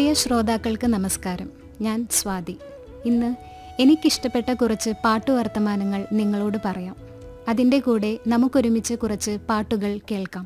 പ്രിയ ശ്രോതാക്കൾക്ക് നമസ്കാരം ഞാൻ സ്വാതി ഇന്ന് എനിക്കിഷ്ടപ്പെട്ട കുറച്ച് പാട്ടു വർത്തമാനങ്ങൾ നിങ്ങളോട് പറയാം അതിൻ്റെ കൂടെ നമുക്കൊരുമിച്ച് കുറച്ച് പാട്ടുകൾ കേൾക്കാം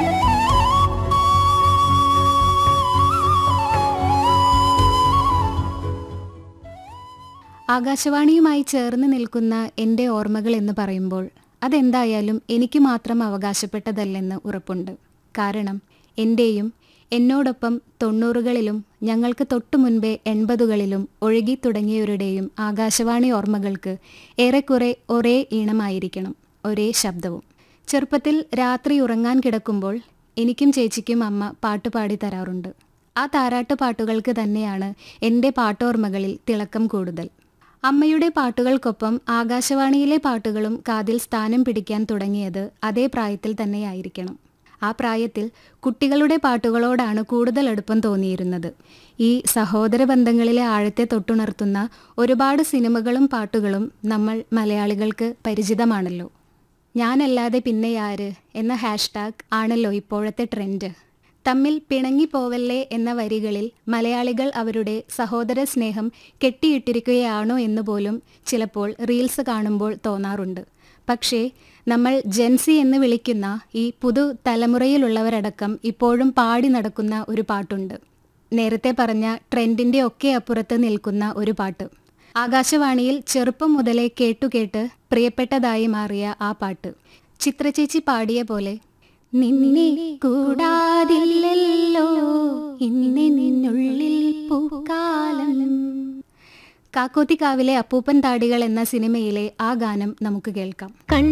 ആകാശവാണിയുമായി ചേർന്ന് നിൽക്കുന്ന എൻ്റെ ഓർമ്മകൾ എന്ന് പറയുമ്പോൾ അതെന്തായാലും എനിക്ക് മാത്രം അവകാശപ്പെട്ടതല്ലെന്ന് ഉറപ്പുണ്ട് കാരണം എൻ്റെയും എന്നോടൊപ്പം തൊണ്ണൂറുകളിലും ഞങ്ങൾക്ക് തൊട്ടു മുൻപേ എൺപതുകളിലും ഒഴുകി തുടങ്ങിയവരുടെയും ആകാശവാണി ഓർമ്മകൾക്ക് ഏറെക്കുറെ ഒരേ ഈണമായിരിക്കണം ഒരേ ശബ്ദവും ചെറുപ്പത്തിൽ രാത്രി ഉറങ്ങാൻ കിടക്കുമ്പോൾ എനിക്കും ചേച്ചിക്കും അമ്മ പാട്ടുപാടി തരാറുണ്ട് ആ താരാട്ട് പാട്ടുകൾക്ക് തന്നെയാണ് എൻ്റെ പാട്ടോർമ്മകളിൽ തിളക്കം കൂടുതൽ അമ്മയുടെ പാട്ടുകൾക്കൊപ്പം ആകാശവാണിയിലെ പാട്ടുകളും കാതിൽ സ്ഥാനം പിടിക്കാൻ തുടങ്ങിയത് അതേ പ്രായത്തിൽ തന്നെയായിരിക്കണം ആ പ്രായത്തിൽ കുട്ടികളുടെ പാട്ടുകളോടാണ് കൂടുതൽ അടുപ്പം തോന്നിയിരുന്നത് ഈ സഹോദര ബന്ധങ്ങളിലെ ആഴത്തെ തൊട്ടുണർത്തുന്ന ഒരുപാട് സിനിമകളും പാട്ടുകളും നമ്മൾ മലയാളികൾക്ക് പരിചിതമാണല്ലോ ഞാനല്ലാതെ പിന്നെയാര് എന്ന ഹാഷ്ടാഗ് ആണല്ലോ ഇപ്പോഴത്തെ ട്രെൻഡ് തമ്മിൽ പിണങ്ങിപ്പോവല്ലേ എന്ന വരികളിൽ മലയാളികൾ അവരുടെ സഹോദര സ്നേഹം കെട്ടിയിട്ടിരിക്കുകയാണോ എന്ന് പോലും ചിലപ്പോൾ റീൽസ് കാണുമ്പോൾ തോന്നാറുണ്ട് പക്ഷേ നമ്മൾ ജെൻസി എന്ന് വിളിക്കുന്ന ഈ പുതു തലമുറയിലുള്ളവരടക്കം ഇപ്പോഴും പാടി നടക്കുന്ന ഒരു പാട്ടുണ്ട് നേരത്തെ പറഞ്ഞ ട്രെൻഡിൻ്റെ ഒക്കെ അപ്പുറത്ത് നിൽക്കുന്ന ഒരു പാട്ട് ആകാശവാണിയിൽ ചെറുപ്പം മുതലേ കേട്ടുകേട്ട് പ്രിയപ്പെട്ടതായി മാറിയ ആ പാട്ട് ചിത്രചേച്ചി പാടിയ പോലെ നിന്നെ കൂടാതില്ലല്ലോ ഇന്നെ നിന്നുള്ളിൽ പൂക്കാലം കാക്കോത്തിക്കാവിലെ അപ്പൂപ്പൻ താടികൾ എന്ന സിനിമയിലെ ആ ഗാനം നമുക്ക് കേൾക്കാം